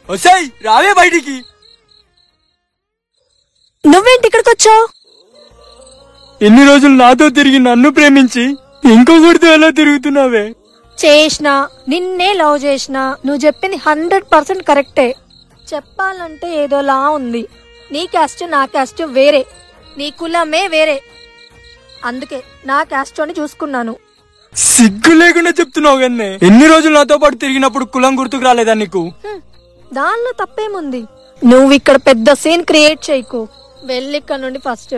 వసాయ్ రావే బయటికి నువ్వేంటి ఇక్కడికి వచ్చావు ఎన్ని రోజులు నాతో తిరిగి నన్ను ప్రేమించి ఇంకొకరితో ఎలా తిరుగుతున్నావే చేసిన నిన్నే లవ్ చేసిన నువ్వు చెప్పింది హండ్రెడ్ పర్సెంట్ కరెక్టే చెప్పాలంటే ఏదోలా ఉంది నీ క్యాస్ట్ నా క్యాస్ట్ వేరే నీ కులమే వేరే అందుకే నా క్యాస్ట్ అని చూసుకున్నాను సిగ్గు లేకుండా చెప్తున్నావు కన్నే ఎన్ని రోజులు నాతో పాటు తిరిగినప్పుడు కులం గుర్తుకు రాలేదా నీకు హ్మ్, దానిలో తప్పేముంది నువ్వు ఇక్కడ పెద్ద సీన్ క్రియేట్ చేయకు వెళ్ళి ఇక్కడ నుండి ఫస్ట్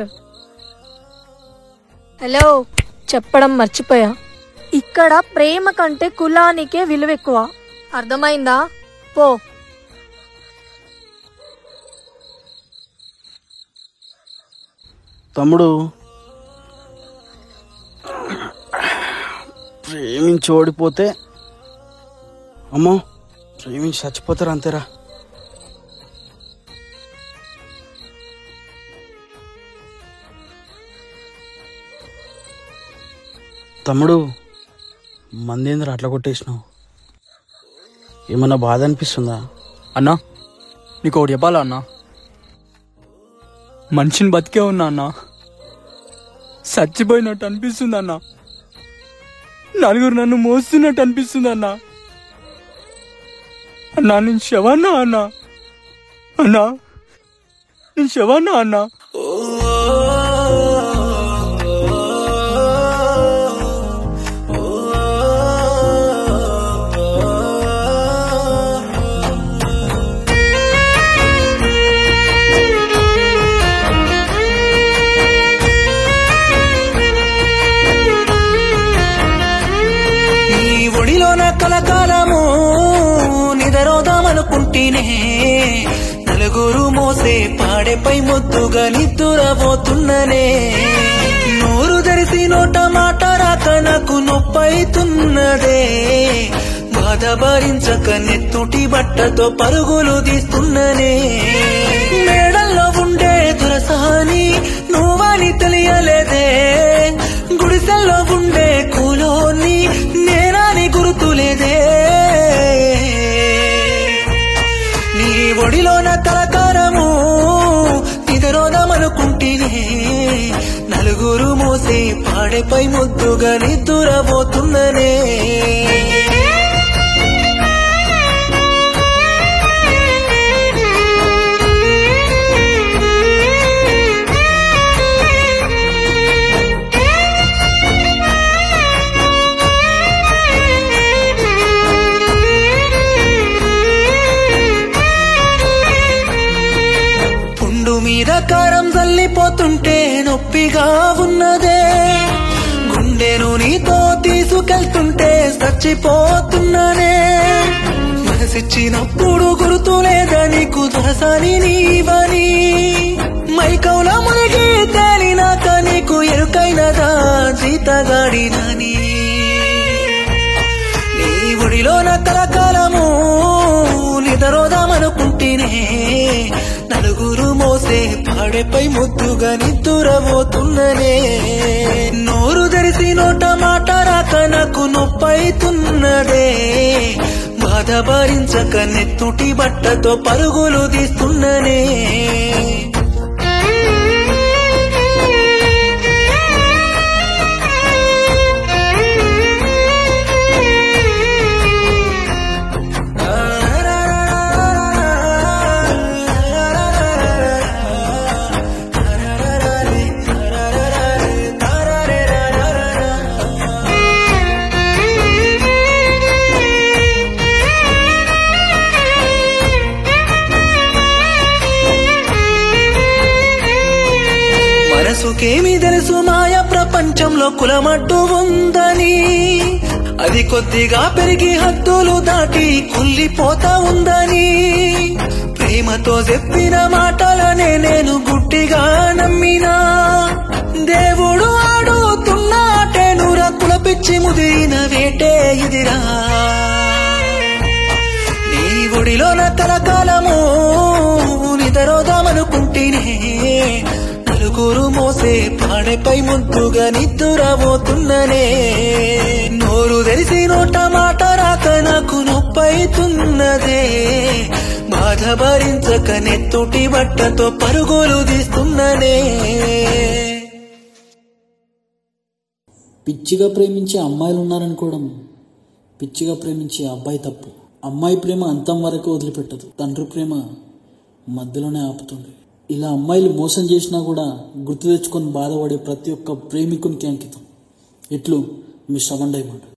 హలో చెప్పడం మర్చిపోయా ఇక్కడ ప్రేమ కంటే కులానికే విలువ ఎక్కువ అర్థమైందా పో తమ్ముడు ప్రేమించి ఓడిపోతే అమ్మో ప్రేమించి చచ్చిపోతారు అంతేరా తమ్ముడు మందేంద్ర అట్లా కొట్టేసినావు ఏమన్నా బాధ అనిపిస్తుందా అన్నా నీకు ఒకటి చెప్పాలా అన్నా మనిషిని బతికే ఉన్నా అన్నా చచ్చిపోయినట్టు అనిపిస్తుంది అన్నా నలుగురు నన్ను మోస్తున్నట్టు అనిపిస్తుంది అన్నా అన్నా నేను శవన్నా అన్నా అన్నా నేను శవన్నా అన్నా నీ ఒడిలోన కలకాలము నిదరోదామనుకుంటేనే నలుగురు మోసే పాడెపై ముద్దుగా నిద్దురబోతున్ననే నోరు తెరిసి నోట మాట రాక నాకు నొప్పైతున్నదే బాధ భరించక నెత్తుటి బట్టతో పరుగులు తీస్తున్ననే మేడల్లో ఉండే దురసాని నువ్వని తెలియలేదే గుడిసెల్లో ఉండే కూలోని నేనాని గుర్తులేదే నీ ఒడిలోన కలకారము నిదరోదమనుకుంటేనే నలుగురు మోసే పాడెపై ముద్దుగా నిద్దురబోతుందనే పుండు మీద కారం చల్లిపోతుంటే నొప్పిగా ఉన్నదే గుండెను నీతో తీసుకెళ్తుంటే చచ్చిపోతున్నానే మనసిచ్చినప్పుడు గుర్తు లేదా నీకు దొరసాని నీవని మైకౌల మునిగి తేలినాక నీకు ఎరుకైనదా జీతగాడినని నీ ఒడిలో నా కలకాలము నిదరోదామనుకుంటేనే నలుగురు మోసే పాడెపై ముద్దుగా నిద్దురబోతున్ననే నోరు తెరిసి నోట మాట రాక నాకు నొప్పైతున్నదే బాధ భరించక నెత్తుటి బట్టతో పరుగులు తీస్తున్ననే మనసుకేమి తెలుసు మాయ ప్రపంచంలో కులమట్టు ఉందని అది కొద్దిగా పెరిగి హద్దులు దాటి కుళ్ళిపోతా ఉందని ప్రేమతో చెప్పిన మాటలనే నేను గుడ్డిగా నమ్మినా దేవుడు ఆడుతున్నాటే నూర కులపిచ్చి ముదిరిన వేటే ఇదిరా నీ ఒడిలో నా కలకాలము నిదరోదామనుకుంటేనే నలుగురు మోసే పాడెపై ముద్దుగా నిద్దురబోతున్ననే నోరు తెరిసి నోట మాట రాక నాకు నొప్పైతున్నదే బాధ భరించక నెత్తుటి బట్టతో పరుగులు తీస్తున్ననే పిచ్చిగా ప్రేమించే అమ్మాయిలు ఉన్నారనుకోవడం పిచ్చిగా ప్రేమించే అబ్బాయి తప్పు అమ్మాయి ప్రేమ అంతం వరకు వదిలిపెట్టదు తండ్రి ప్రేమ మధ్యలోనే ఆపుతుంది ఇలా అమ్మాయిలు మోసం చేసినా కూడా గుర్తు తెచ్చుకొని బాధపడే ప్రతి ఒక్క ప్రేమికునికి అంకితం ఇట్లు మీ శ్రవణ్ డైమండ్